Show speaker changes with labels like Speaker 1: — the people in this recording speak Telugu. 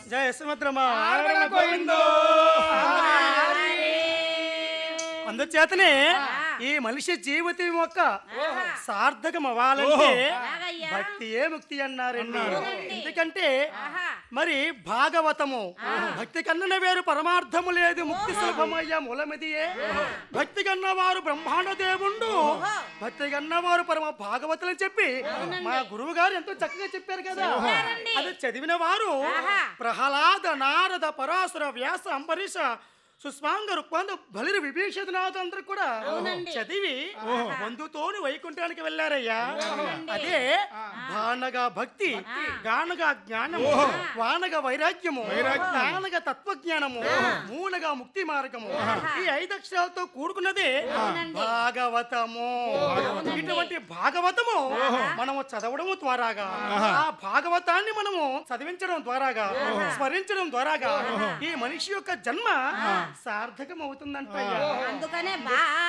Speaker 1: జయ సుభద్రమ
Speaker 2: గోవిందో
Speaker 1: అందుచేతనే ఈ మనిషి జీవితం యొక్క సార్థకం అవ్వాలంటే
Speaker 3: అలాగయ్యా.
Speaker 1: భక్తియే ముక్తి అన్నారండి
Speaker 3: అవునండి.
Speaker 1: ఎందుకంటే
Speaker 3: ఆహా.
Speaker 1: మరి భాగవతము భక్తి కన్న వేరు పరమార్థము లేదు ముక్తి సులభమయ్య మూలమిదియే భక్తి కన్నవారు బ్రహ్మాండ దేవుండు భక్తి కన్నవారు పరమ భాగవతులు చెప్పి మా గురువు గారు ఎంతో చక్కగా చెప్పారు కదా
Speaker 3: చెప్పారండి.
Speaker 1: అది చదివిన వారు
Speaker 3: ఆహా.
Speaker 1: ప్రహ్లాద నారద పరాశుర వ్యాస అంబరీష సుస్మాంగ రుక్మాంగ బలిరి విభీషణనాథ్ అందరూ కూడా
Speaker 3: అవునండి.
Speaker 1: చదివి బంధుతోని వైకుంఠానికి వెళ్ళారయ్యా అదే బాణగా భక్తి గానగా జ్ఞానము వానగా వైరాగ్యము జ్ఞానగా తత్వజ్ఞానము మూలగా ముక్తి మార్గము ఈ ఐదు అక్షరాలతో కూడుకున్నదే భాగవతము ఇటువంటి భాగవతము మనము చదవడము ద్వారాగా ఆ భాగవతాన్ని మనము చదివించడం ద్వారాగా స్మరించడం ద్వారాగా ఈ మనిషి యొక్క జన్మ సార్థకం అవుతుందంట
Speaker 3: అందుకనే బా